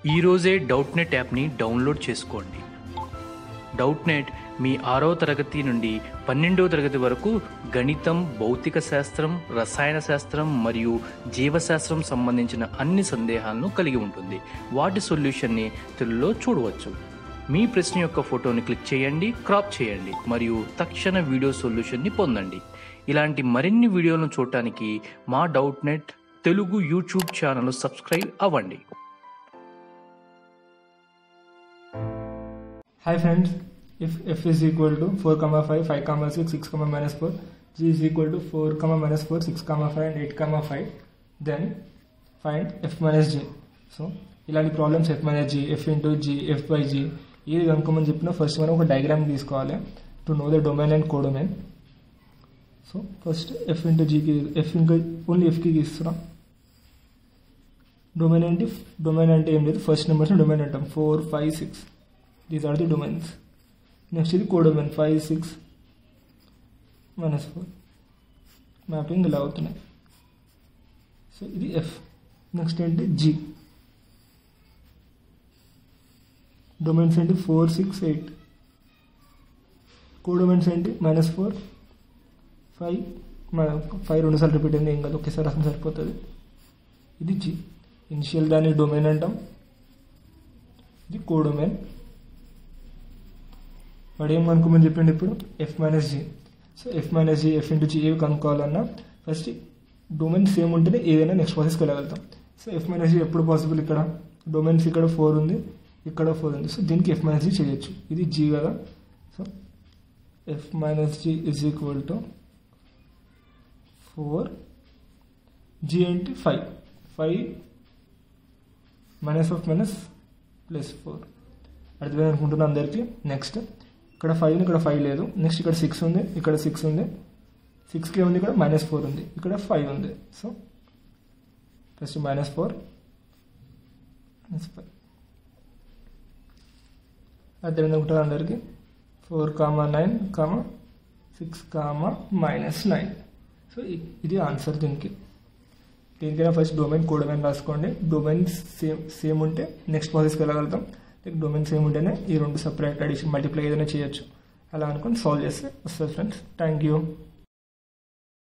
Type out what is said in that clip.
ఈరోజే Doubtnut యాప్ని download చేసుకోండి డౌట్ నెట్ మీ ఆరో తరగతి నుండి పన్నెండో తరగతి వరకు గణితం భౌతిక శాస్త్రం రసాయన శాస్త్రం మరియు జీవశాస్త్రం సంబంధించిన అన్ని సందేహాలను కలిగి ఉంటుంది వాటి సొల్యూషన్ని తెలుగులో చూడవచ్చు మీ ప్రశ్న యొక్క ఫోటోని క్లిక్ చేయండి క్రాప్ చేయండి మరియు తక్షణ వీడియో సొల్యూషన్ని పొందండి ఇలాంటి మరిన్ని వీడియోలను చూడటానికి మా Doubtnut Telugu YouTube channel subscribe అవ్వండి Hi friends, if f is equal to 4 comma 5, 5 comma 6, 6 comma minus 4, g is equal to 4 comma minus 4, 6 comma 5 and 8 comma 5, then find f minus g. So ఇలాంటి problems f minus g f into g f by g ఏది కనుక్కోమని చెప్పినా first మనం ఒక diagram తీసుకోవాలి to know the domain and codomain so first f into జీకి f ఇంకా only ఎఫ్కి గీస్తున్నాం డొమైన్ ఏంటి డొమైన్ అంటే ఏం లేదు ఫస్ట్ నెంబర్స్ డొమైన్ అంటాం four five six these are the domains next ఇది codomain five six minus four mapping ఇలా అవుతున్నాయి సో ఇది ఎఫ్ నెక్స్ట్ ఏంటి జీ డొమైన్స్ ఏంటి ఫోర్ సిక్స్ ఎయిట్ కోడొమైన్స్ ఏంటి మైనస్ ఫోర్ ఫైవ్ ఫైవ్ రెండుసార్లు రిపీట్ అయింది ఏం కాదు ఒకేసారి అసలు సరిపోతుంది ఇది జీ ఇనిషియల్ దాన్ని డొమైన్ అంటాం ఇది కోడొమైన్ వాడు ఏం కనుక్కోమని చెప్పిండు ఇప్పుడు f minus g so f minus g f into g ఏవి కనుక్కోవాలన్నా ఫస్ట్ డొమైన్ సేమ్ ఉంటేనే ఏదైనా నెక్స్ట్ ప్రాసెస్కి వెళ్ళగలుగుతాం సో ఎఫ్ మైనస్ జీ ఎప్పుడు పాసిబుల్ ఇక్కడ డొమైన్స్ ఇక్కడ ఫోర్ ఉంది ఇక్కడ ఫోర్ ఉంది సో దీనికి ఎఫ్ మైనస్ జీ చేయొచ్చు ఇది జీ కదా so f minus g is equal to four g ఏంటి five five minus of minus plus four అర్థమైంది అనుకుంటున్నా అందరికీ నెక్స్ట్ ఇక్కడ ఫైవ్ ఇక్కడ ఫైవ్ లేదు నెక్స్ట్ ఇక్కడ సిక్స్ ఉంది ఇక్కడ సిక్స్ ఉంది సిక్స్కి ఉంది ఇక్కడ మైనస్ ఫోర్ ఉంది ఇక్కడ ఫైవ్ ఉంది so first minus four minus five అర్థమైంది అనుకుంటారు అందరికీ four comma nine comma six comma minus nine so ఇది ఆన్సర్ దీనికి దేనికైనా ఫస్ట్ డొమైన్ కోడొమైన్ రాసుకోండి డొమైన్ సేమ్ సేమ్ ఉంటే నెక్స్ట్ ప్రాసెస్కి వెళ్ళగలుగుతాం లైక్ డొమైన్ సేమ్ ఉంటేనే ఈ రెండు సపరేట్ అడిషన్ మల్టిప్లై ఏదైనా చేయొచ్చు అలా అనుకొని సాల్వ్ చేస్తే వస్తుంది ఫ్రెండ్స్ థ్యాంక్ యూ